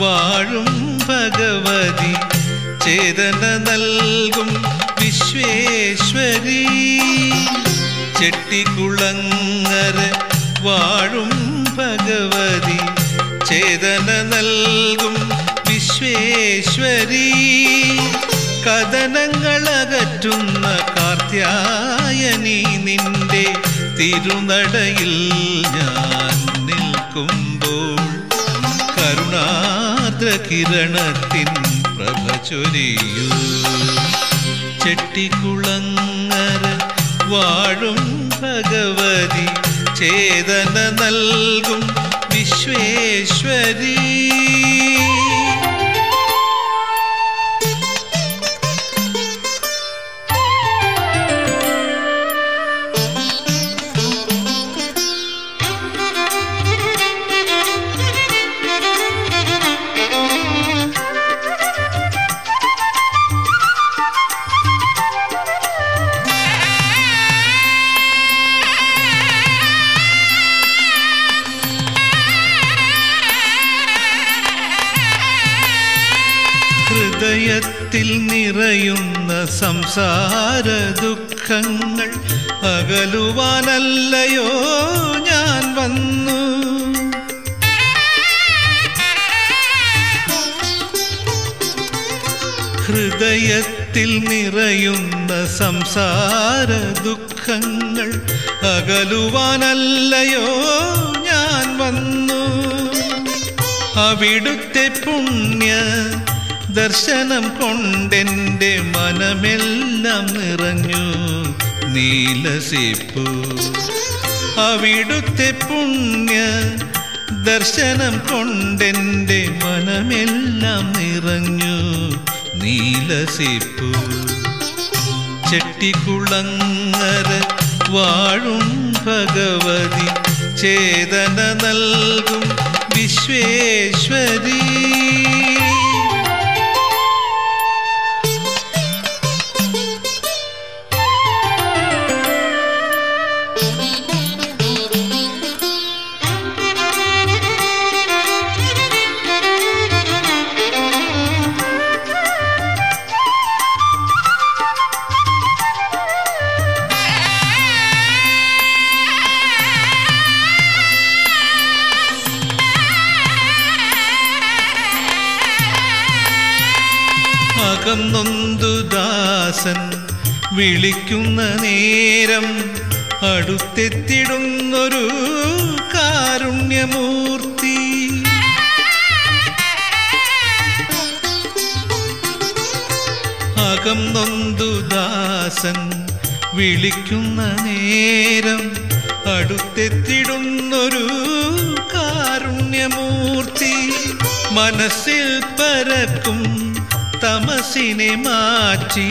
വാഴും ഭഗവതി ചേതന നൽകും വിശ്വേശ്വരി ചെട്ടിക്കുളങ്ങര വാഴും ഭഗവതി ചേതന നൽകും വിശ്വേശ്വരി കഥനങ്ങളകറ്റുന്ന കാർത്യായനി നിന്റെ തിരുനടയിൽ ഞാൻ നിൽക്കുമ്പോൾ കരുണാദ്ര കിരണത്തിൻ പ്രഭ ചൊരിയൂ ചെട്ടിക്കുളങ്ങര വാഴും ഭഗവതി ചേതന നൽകും വിശ്വേശ്വരി ഹൃദയത്തിൽ നിറയുന്ന സംസാര ദുഃഖങ്ങൾ അകലുവാനല്ലയോ ഞാൻ വന്നു ഹൃദയത്തിൽ നിറയുന്ന സംസാര ദുഃഖങ്ങൾ അകലുവാനല്ലയോ ഞാൻ വന്നു അവിടുത്തെ പുണ്യ ദർശനം കൊണ്ടെൻ്റെ മനമെല്ലാം നിറഞ്ഞു നീലസിപ്പു അവിടുത്തെ പുണ്യ ദർശനം കൊണ്ടെൻ്റെ മനമെല്ലാം നിറഞ്ഞു നീലസിപ്പു ചെട്ടിക്കുളങ്ങര വാഴും ഭഗവതി ചേതന നൽകും വിശ്വേശ്വരി അകന്നൊന്തു ദാസൻ വിളിക്കുന്ന നേരം അടുത്തെത്തിടുന്നൊരു കാരുണ്യമൂർത്തി അകം നൊന്തു ദാസൻ വിളിക്കുന്ന നേരം അടുത്തെത്തിടുന്നൊരു കാരുണ്യമൂർത്തി മനസ്സിൽ പരക്കും തമസിനെ മാറ്റി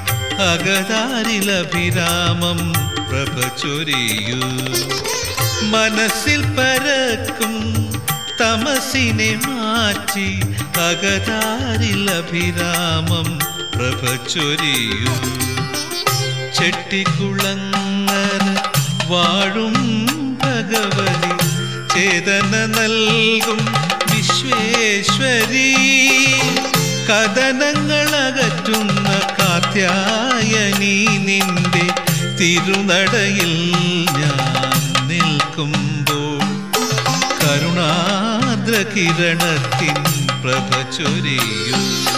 അകതാരിലഭിരാമം പ്രഭ ചൊരിയൂ മനസ്സിൽ പരക്കും തമസിനെ മാറ്റി അകതാരിലഭിരാമം പ്രഭ ചൊരിയൂ ചെട്ടിക്കുളങ്ങര വാഴും ഭഗവതി ചേതന നൽകും വിശ്വേശ്വരി കഥനങ്ങളകറ്റുന്ന കാത്യായനി നിന്റെ തിരുനടയിൽ ഞാൻ നിൽക്കുമ്പോൾ കരുണാദ്ര കിരണത്തിൻ പ്രഭ ചൊരിയൂ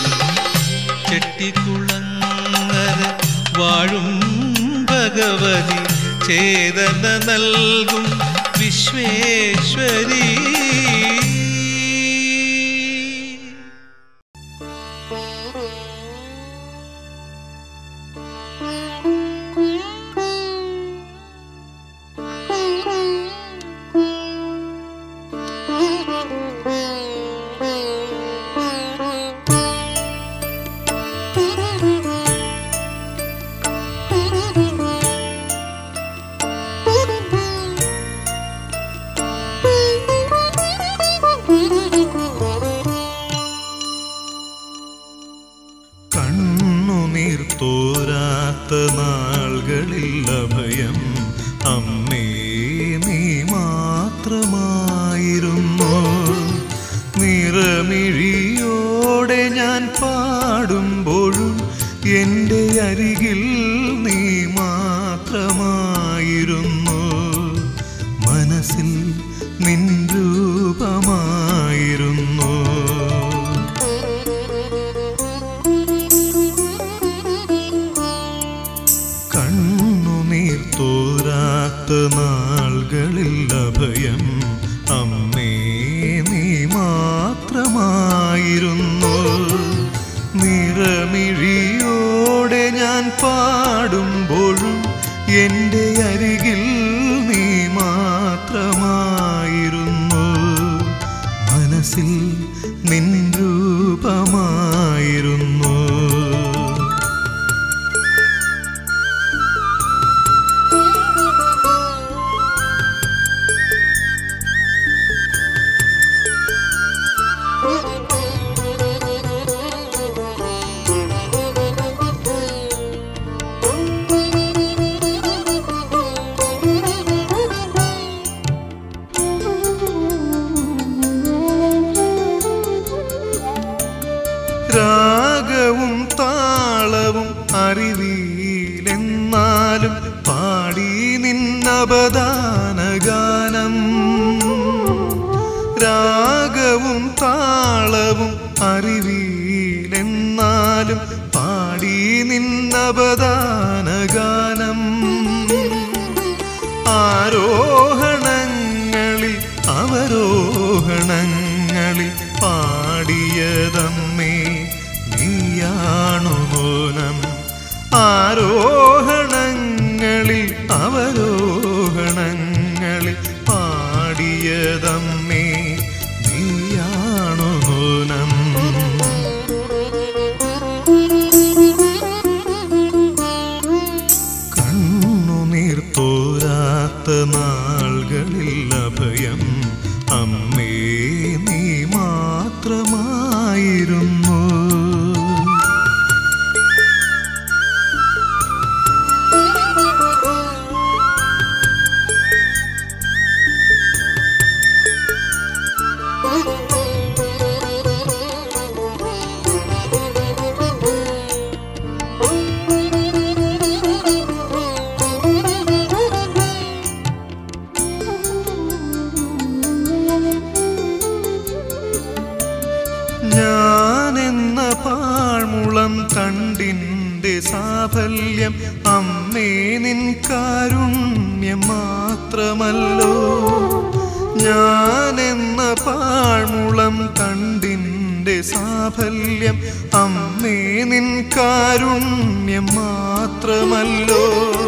ചെട്ടിക്കുളങ്ങര വാഴും ഭഗവതി ചേതന നൽകും വിശ്വേശ്വരി കണ്ണുനീർ തോരാത്ത നാളുകളിൽ അഭയം അമ്മേ നീ മാത്രമായിരുന്നു നിറമേകിയ നിറമിഴിയോടെ ഞാൻ പാടുമ്പോഴും എൻ്റെ അരികിൽ നീ മാത്രമായിരുന്നു മനസ്സിൽ നിൻ രൂപമായിരുന്നു കണ്ണുനീർ തോരാത്ത നാളുകളിൽ അഭയം അമ്മേ നീ മാത്രമായിരുന്നു നിറമിഴിയോടെ ഞാൻ പാടുമ്പോഴും എൻ്റെ അരികിൽ നീ മാത്രമായിരുന്നു മനസ്സിൽ നിൻ രൂപമായിരുന്നു രാഗവും താളവും അറിവിയിലെന്നാലും പാടി നിന്നപദാന ഗാനം രാഗവും താളവും അറിവിയിലെന്നാലും പാടി നിന്നപദാന ഗാനം ആരോഹണങ്ങളിൽ അവരോഹണങ്ങളിൽ പാടിയതമ്മേ നീയാണു മോനം ആരോഹണങ്ങളിൽ അവരോഹണങ്ങളിൽ പാടിയതമ്മേ നീയാണു മോനം കണ്ണുനീർ തോരാത്ത നാളുകളിൽ അഭയം അമ്മേ നീ മാത്രമായിരുന്നു ഞാനെന്ന പാഴ്മുളം തണ്ടിൻ്റെ സാഫല്യം അമ്മേ നിൻ കാരുണ്യം മാത്രമല്ലോ ഞാനെന്ന പാഴ്മുളം തണ്ടിൻ്റെ സാഫല്യം അമ്മേ നിൻ കാരുണ്യം മാത്രമല്ലോ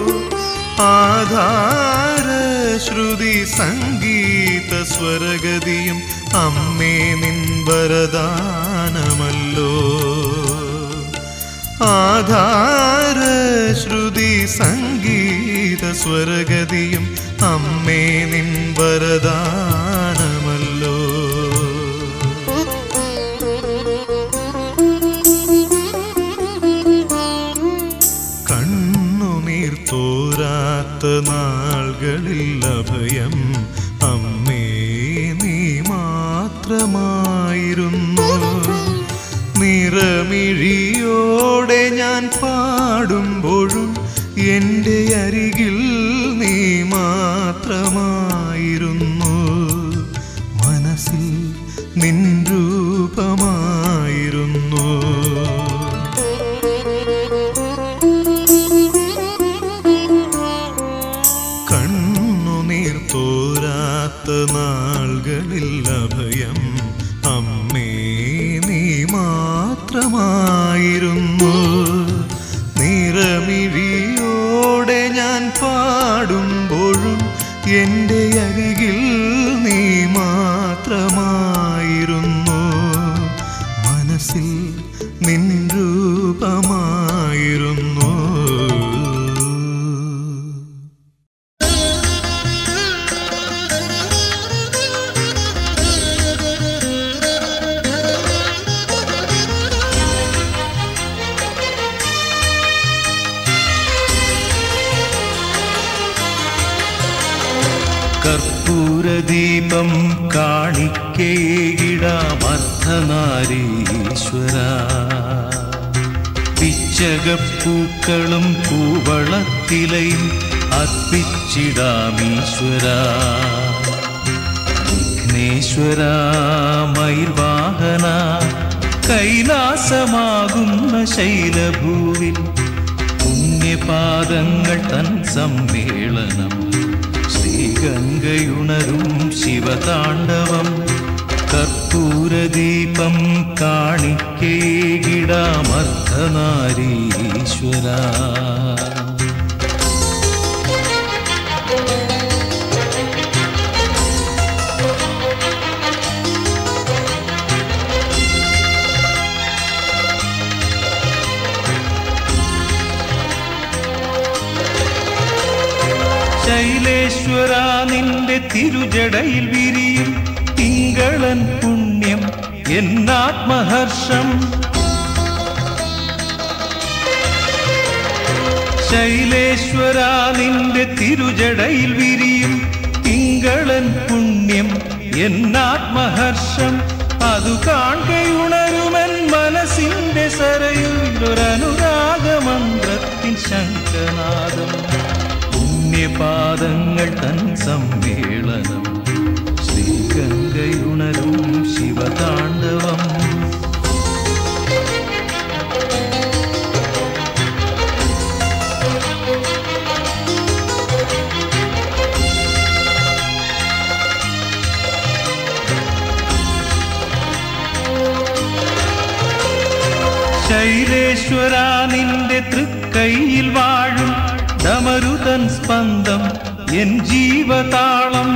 ആധാര ശ്രുതി സംഗീത സ്വരഗതിയും അമ്മേ നിൻ വരദാനമല്ലോ ആധാര ശ്രുതി സംഗീത സ്വരഗതിയും അമ്മേ നിൻ വരദാനമല്ലോ കണ്ണുനീർ തോരാത്ത നാളുകളിൽ അഭയം അമ്മേ നീ മാത്രമായിരുന്നു നിറമിഴിയോടെ ഞാൻ പാടുമ്പോഴും എൻ്റെ അരികിൽ നീ മാത്രമായിരുന്നു മനസ്സിൽ നിൻ രൂപമായിരുന്നു കണ്ണുനീർ തോരാത്ത നാളുകളിൽ അഭയം അമ്മേ നീ മാത്രമായിരുന്നു കർപ്പൂരദീപം കാണിക്കേകിടാമർത്ഥനാരീശ്വര പിച്ചകപ്പൂക്കളും കൂവളത്തിലയും അർപ്പിച്ചിടാമീശ്വര വിഘ്നേശ്വര മയിൽവാഹന കൈലാസമാകുന്ന ശൈലഭൂവിൽ പുണ്യപാദങ്ങൾ തൻ സമ്മേളനം ശ്രീഗംഗയുണരും ശിവതാണ്ഡവം കർപ്പൂരദീപം കാണിക്കേകിടാമർത്ഥനാരീശ്വര ശൈലേശ്വര നിന്റെ തിരുജടയിൽ വിരിയും തിങ്കളൻ പുണ്യം എന്നാത്മഹർഷം ശൈലേശ്വര നിന്റെ തിരുജടയിൽ വിരിയും തിങ്കളൻ പുണ്യം എന്നാത്മഹർഷം അതു കാണുകയുണരുമൻ മനസ്സിന്റെ സരയുള്ളൊരനുരാഗമന്ത്രത്തിൻ ശംഖനാദം പുണ്യപാദങ്ങൾ തൻ സമ്മേളനം ശ്രീഗംഗയുണരും ശിവതാണ്ഡവം ശൈലേശ്വര നിന്റെ തൃക്കൈയിൽ വാഴും ഡമരുതൻ സ്പന്ദം എൻ ജീവതാളം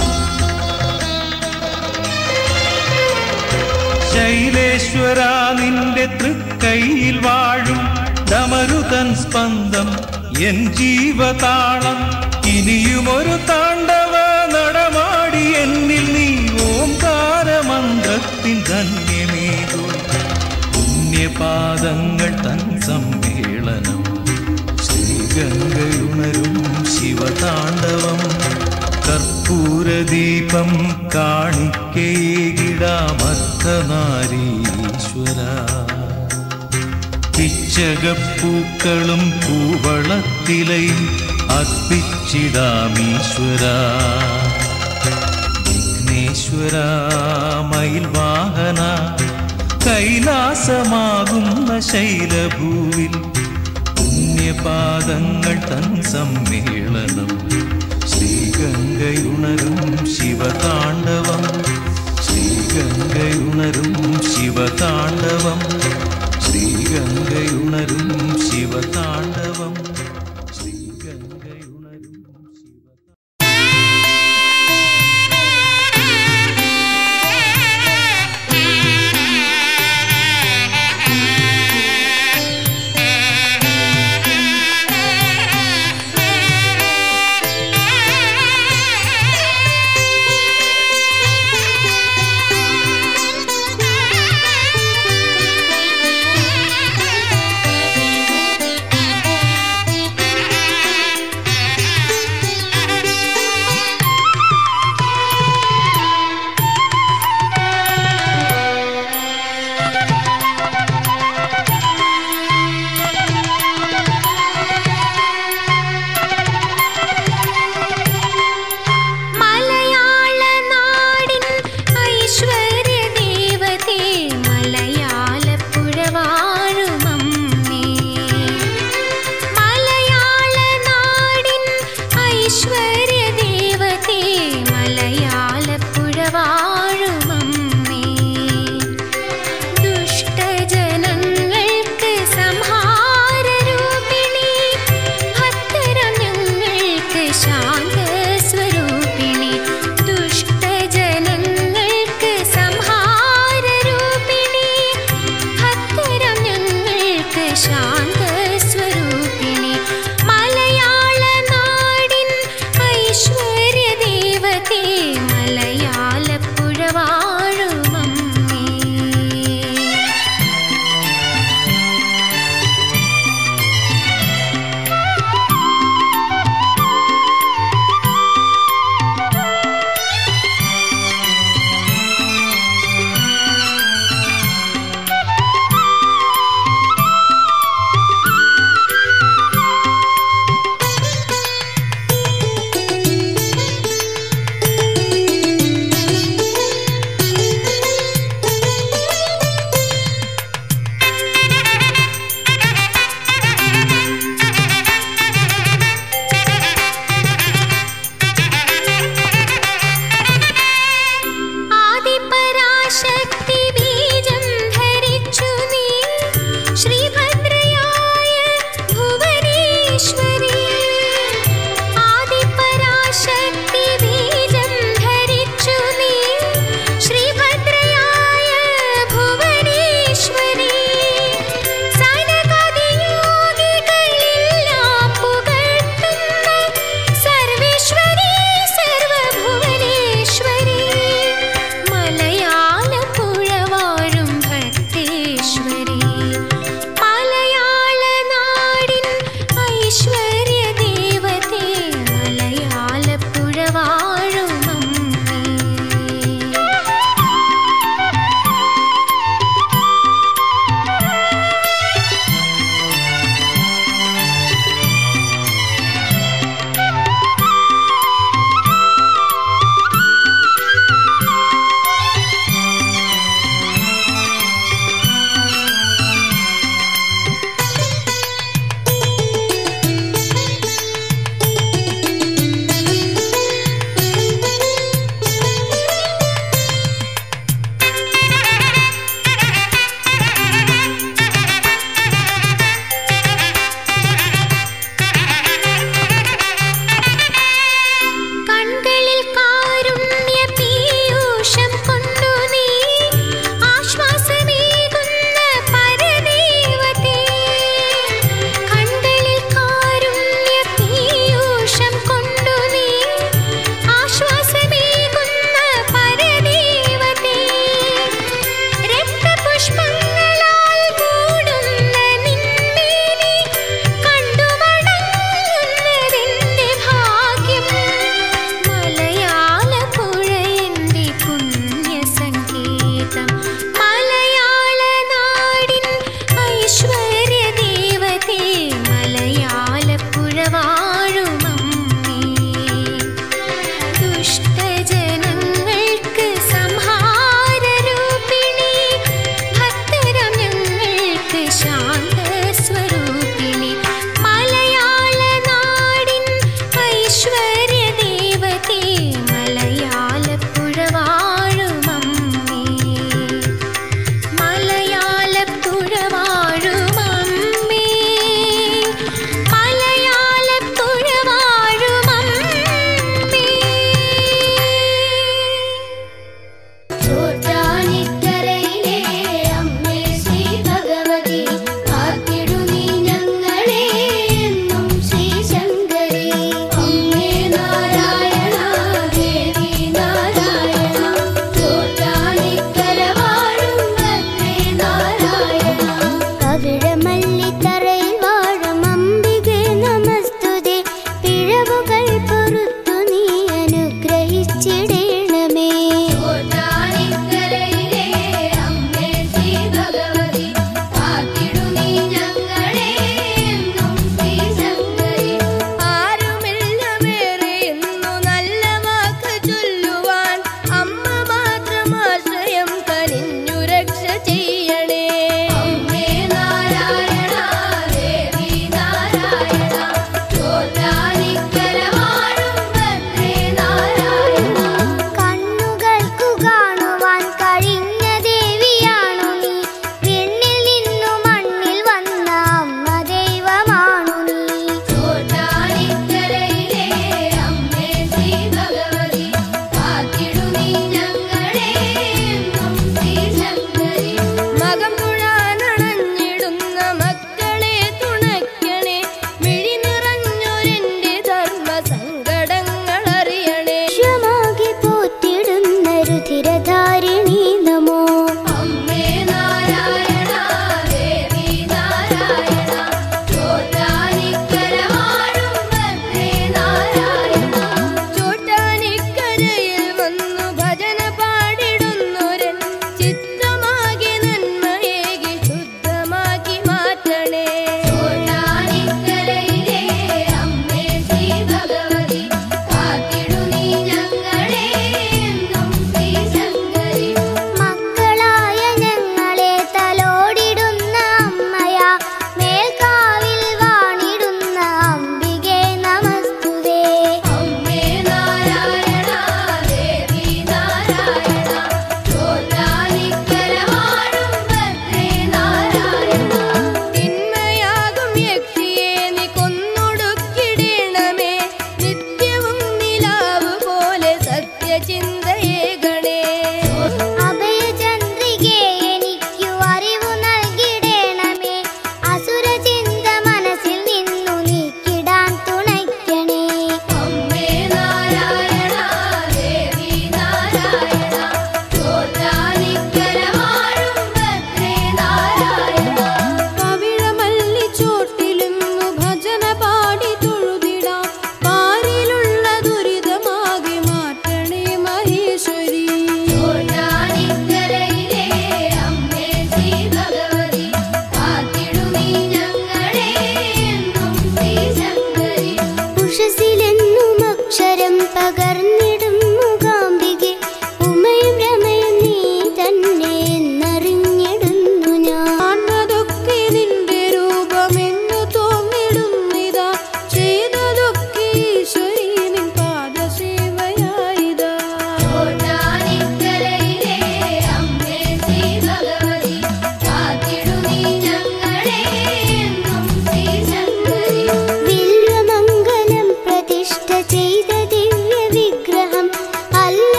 ശൈലേശ്വര നിന്റെ തൃക്കൈയിൽ വാഴും ഡമരുതൻ സ്പന്ദം എൻ ജീവതാളം ഇനിയുമൊരു താണ്ഡവ നടമാടി എന്നിൽ നീ ഓംകാരമന്ത്രത്തിൻ ധന്യമേകൂ പുണ്യപാദങ്ങൾ തൻ സമ്മേളനം ശ്രീഗംഗയുണരും ശിവതാണ്ഡവം കർപ്പൂരദീപം കാണിക്കേകിടാമർത്ഥനാരീശ്വര പിച്ചകപ്പൂക്കളും കൂവളത്തിലയും അർപ്പിച്ചിടാമീശ്വര വിഘ്നേശ്വര മയിൽവാഹന കൈലാസമാകുന്ന ശൈലഭൂവിൽ പുണ്യപാദങ്ങൾ തൻ സമ്മേളനം ശ്രീഗംഗയുണരും ശിവതാണ്ഡവം ശ്രീഗംഗയുണരും ശിവതാണ്ഡവം ശ്രീഗംഗയുണരും ശിവതാണ്ഡവം